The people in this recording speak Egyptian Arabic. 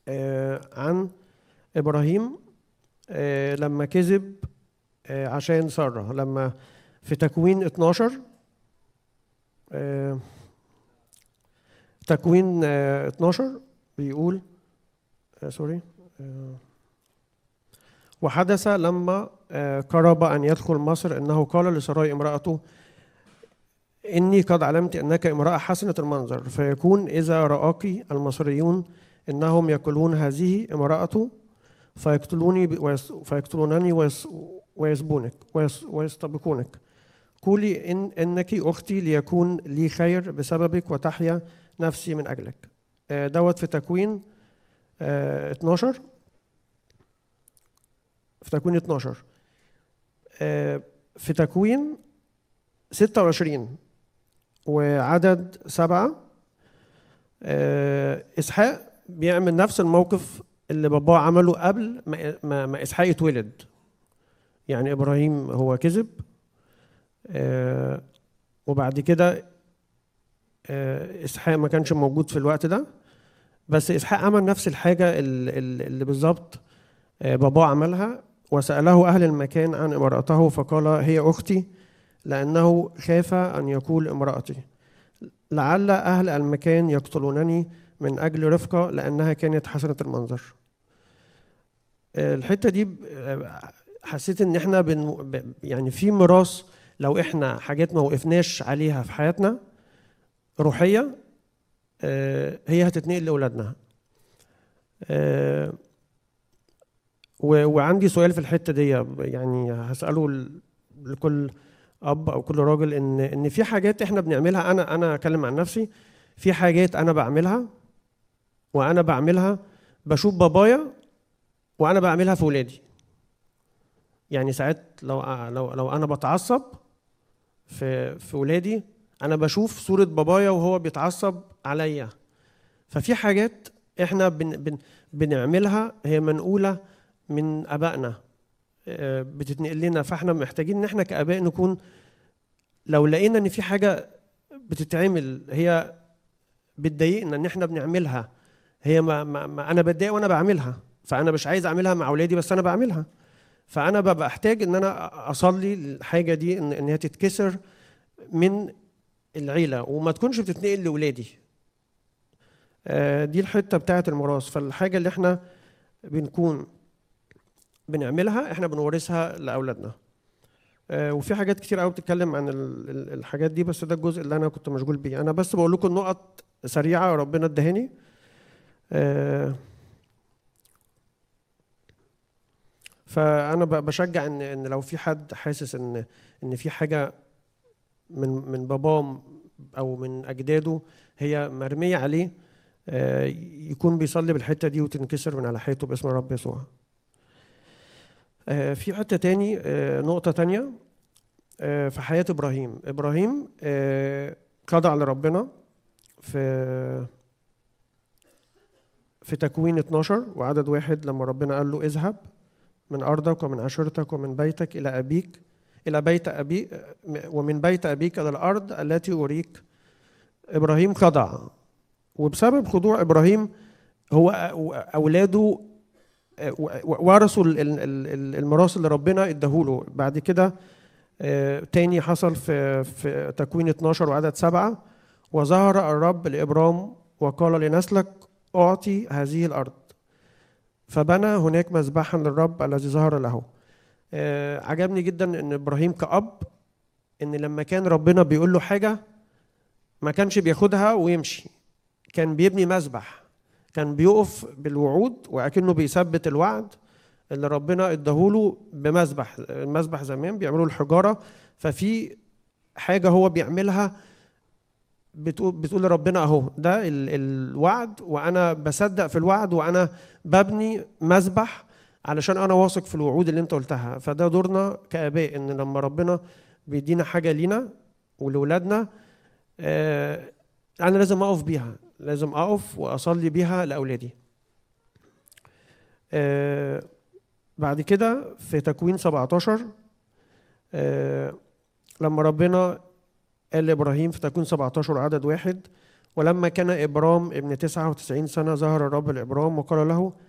آه، عن ابراهيم آه، لما كذب آه، عشان ساره لما في تكوين 12 آه، تكوين آه، 12 بيقول آه، سوري آه، وحدث لما آه، قرب أن يدخل مصر أنه قال لسراي امرأته إني قد علمت أنك امرأة حسنة المنظر فيكون إذا رآك المصريون إنهم يقولون هذه امرأته فيقتلوني ب- ويس- فيقتلونني ويس- ويسبونك ويس- ويستبقونك قولي إن إنك أختي ليكون لي خير بسببك وتحيا نفسي من أجلك آه، دوت في تكوين آه، 12 في تكوين 12 آه، في تكوين 26 وعدد سبعة آه، إسحاق بيعمل نفس الموقف اللي باباه عمله قبل ما ما, ما إسحاق يتولد يعني إبراهيم هو كذب آه، وبعد كده آه، إسحاق ما كانش موجود في الوقت ده بس إسحاق عمل نفس الحاجة اللي, اللي بالظبط آه، باباه عملها وسأله أهل المكان عن امرأته فقال هي أختي لأنه خاف أن يقول امرأتي لعل أهل المكان يقتلونني من أجل رفقة لأنها كانت حسنة المنظر آه، الحتة دي آه، حسيت إن إحنا بن ب- يعني في ميراث لو إحنا حاجات ما وقفناش عليها في حياتنا روحية آه، هي هتتنقل لأولادنا آه، و- وعندي سؤال في الحته دي يعني هساله ل- لكل اب او كل راجل ان ان في حاجات احنا بنعملها انا انا اتكلم عن نفسي في حاجات انا بعملها وانا بعملها بشوف بابايا وانا بعملها في ولادي يعني ساعات لو لو لو انا بتعصب في في ولادي انا بشوف صوره بابايا وهو بيتعصب عليا ففي حاجات احنا بن بن بنعملها هي منقوله من ابائنا آه، بتتنقل لنا فاحنا محتاجين ان احنا كاباء نكون لو لقينا ان في حاجه بتتعمل هي بتضايقنا ان احنا بنعملها هي ما, ما, ما انا بتضايق وانا بعملها فانا مش عايز اعملها مع اولادي بس انا بعملها فانا ببقى احتاج ان انا اصلي الحاجه دي ان ان هي تتكسر من العيله وما تكونش بتتنقل لاولادي آه، دي الحته بتاعه الميراث فالحاجه اللي احنا بنكون بنعملها احنا بنورثها لاولادنا آه، وفي حاجات كتير قوي بتتكلم عن ال- ال- الحاجات دي بس ده الجزء اللي انا كنت مشغول بيه انا بس بقول لكم نقط سريعه ربنا ادهاني آه، فانا ب- بشجع ان ان لو في حد حاسس ان ان في حاجه من من باباه او من اجداده هي مرميه عليه آه، يكون بيصلي بالحته دي وتنكسر من على حياته باسم الرب يسوع آه، في حته تاني آه، نقطه تانية آه، في حياه ابراهيم ابراهيم آه، خضع لربنا في في تكوين 12 وعدد واحد لما ربنا قال له اذهب من ارضك ومن عشيرتك ومن بيتك الى ابيك الى بيت ابي ومن بيت ابيك الى الارض التي اريك ابراهيم خضع وبسبب خضوع ابراهيم هو اولاده ورثوا ال- ال- ال- الميراث اللي ربنا اداهوله بعد كده آه، تاني حصل في في تكوين 12 وعدد سبعة وظهر الرب لإبرام وقال لنسلك أعطي هذه الأرض فبنى هناك مذبحا للرب الذي ظهر له آه، عجبني جدا ان ابراهيم كأب ان لما كان ربنا بيقول له حاجة ما كانش بياخدها ويمشي كان بيبني مذبح كان بيقف بالوعود وأكنه بيثبت الوعد اللي ربنا اداهوله بمذبح المذبح زمان بيعملوا الحجارة ففي حاجة هو بيعملها بتقول بتقول لربنا اهو ده ال- الوعد وانا بصدق في الوعد وانا ببني مذبح علشان انا واثق في الوعود اللي انت قلتها فده دورنا كاباء ان لما ربنا بيدينا حاجه لينا ولولادنا آه انا لازم اقف بيها لازم اقف واصلي بيها لاولادي آه بعد كده في تكوين 17 آه لما ربنا قال لابراهيم في تكوين 17 عدد واحد ولما كان إبرام ابن تسعة وتسعين سنة ظهر الرب لإبرام وقال له